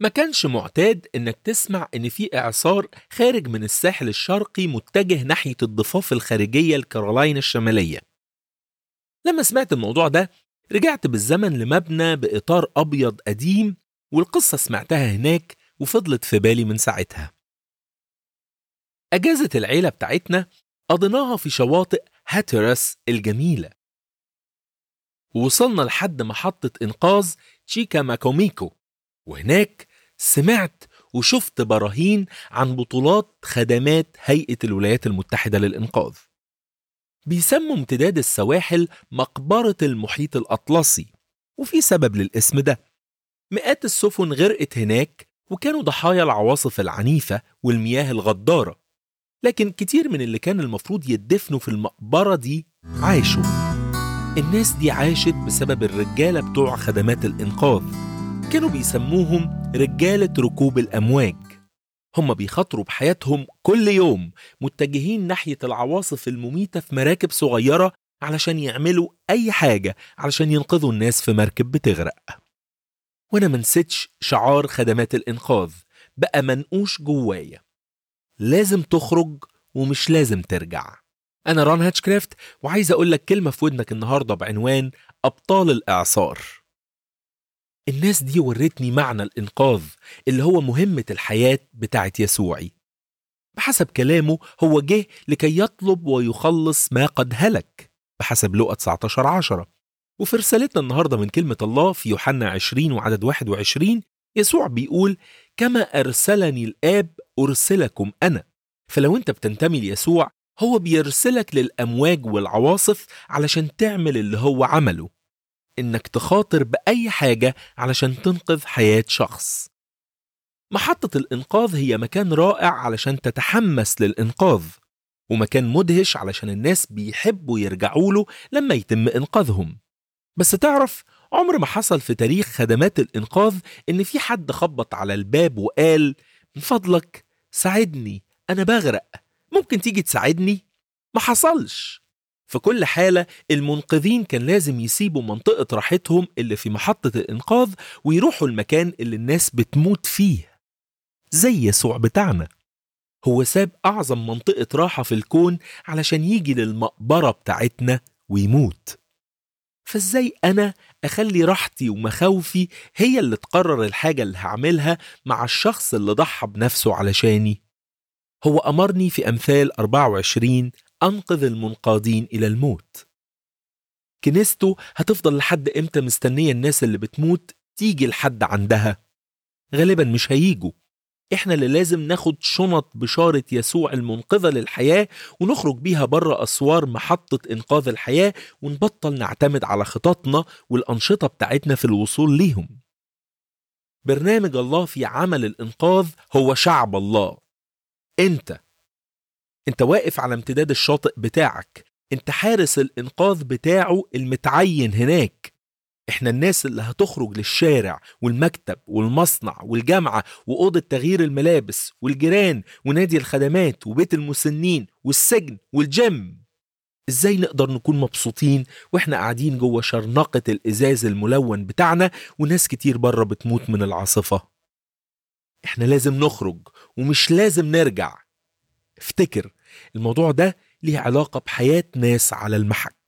ما كانش معتاد انك تسمع ان في اعصار خارج من الساحل الشرقي متجه ناحية الضفاف الخارجية الكارولاين الشمالية لما سمعت الموضوع ده رجعت بالزمن لمبنى بإطار أبيض قديم والقصة سمعتها هناك وفضلت في بالي من ساعتها أجازة العيلة بتاعتنا قضيناها في شواطئ هاتيرس الجميلة ووصلنا لحد محطة إنقاذ تشيكا ماكوميكو وهناك سمعت وشفت براهين عن بطولات خدمات هيئة الولايات المتحدة للإنقاذ بيسموا امتداد السواحل مقبرة المحيط الأطلسي وفي سبب للاسم ده مئات السفن غرقت هناك وكانوا ضحايا العواصف العنيفة والمياه الغدارة لكن كتير من اللي كان المفروض يدفنوا في المقبرة دي عاشوا الناس دي عاشت بسبب الرجالة بتوع خدمات الإنقاذ كانوا بيسموهم رجالة ركوب الأمواج هم بيخاطروا بحياتهم كل يوم متجهين ناحية العواصف المميتة في مراكب صغيرة علشان يعملوا أي حاجة علشان ينقذوا الناس في مركب بتغرق وأنا منسيتش شعار خدمات الإنقاذ بقى منقوش جوايا لازم تخرج ومش لازم ترجع أنا ران هاتشكرافت وعايز أقول لك كلمة في ودنك النهاردة بعنوان أبطال الإعصار الناس دي ورتني معنى الإنقاذ اللي هو مهمة الحياة بتاعت يسوعي بحسب كلامه هو جه لكي يطلب ويخلص ما قد هلك بحسب لقى 19 عشرة وفي رسالتنا النهاردة من كلمة الله في يوحنا 20 وعدد 21 يسوع بيقول كما أرسلني الآب أرسلكم أنا فلو أنت بتنتمي ليسوع هو بيرسلك للأمواج والعواصف علشان تعمل اللي هو عمله إنك تخاطر بأي حاجة علشان تنقذ حياة شخص محطة الإنقاذ هي مكان رائع علشان تتحمس للإنقاذ ومكان مدهش علشان الناس بيحبوا يرجعوا له لما يتم إنقاذهم بس تعرف عمر ما حصل في تاريخ خدمات الإنقاذ إن في حد خبط على الباب وقال من فضلك ساعدني أنا بغرق ممكن تيجي تساعدني؟ ما حصلش في كل حالة المنقذين كان لازم يسيبوا منطقة راحتهم اللي في محطة الإنقاذ ويروحوا المكان اللي الناس بتموت فيه زي يسوع بتاعنا هو ساب أعظم منطقة راحة في الكون علشان يجي للمقبرة بتاعتنا ويموت فازاي أنا أخلي راحتي ومخاوفي هي اللي تقرر الحاجة اللي هعملها مع الشخص اللي ضحى بنفسه علشاني هو أمرني في أمثال 24 أنقذ المنقادين إلى الموت كنيسته هتفضل لحد إمتى مستنية الناس اللي بتموت تيجي لحد عندها غالبا مش هيجوا احنا اللي لازم ناخد شنط بشارة يسوع المنقذة للحياة ونخرج بيها بره أسوار محطة إنقاذ الحياة ونبطل نعتمد على خططنا والأنشطة بتاعتنا في الوصول ليهم برنامج الله في عمل الإنقاذ هو شعب الله انت انت واقف على امتداد الشاطئ بتاعك انت حارس الانقاذ بتاعه المتعين هناك احنا الناس اللي هتخرج للشارع والمكتب والمصنع والجامعة وأوضة تغيير الملابس والجيران ونادي الخدمات وبيت المسنين والسجن والجيم ازاي نقدر نكون مبسوطين واحنا قاعدين جوه شرنقة الازاز الملون بتاعنا وناس كتير بره بتموت من العاصفة احنا لازم نخرج ومش لازم نرجع افتكر الموضوع ده ليه علاقة بحياة ناس على المحك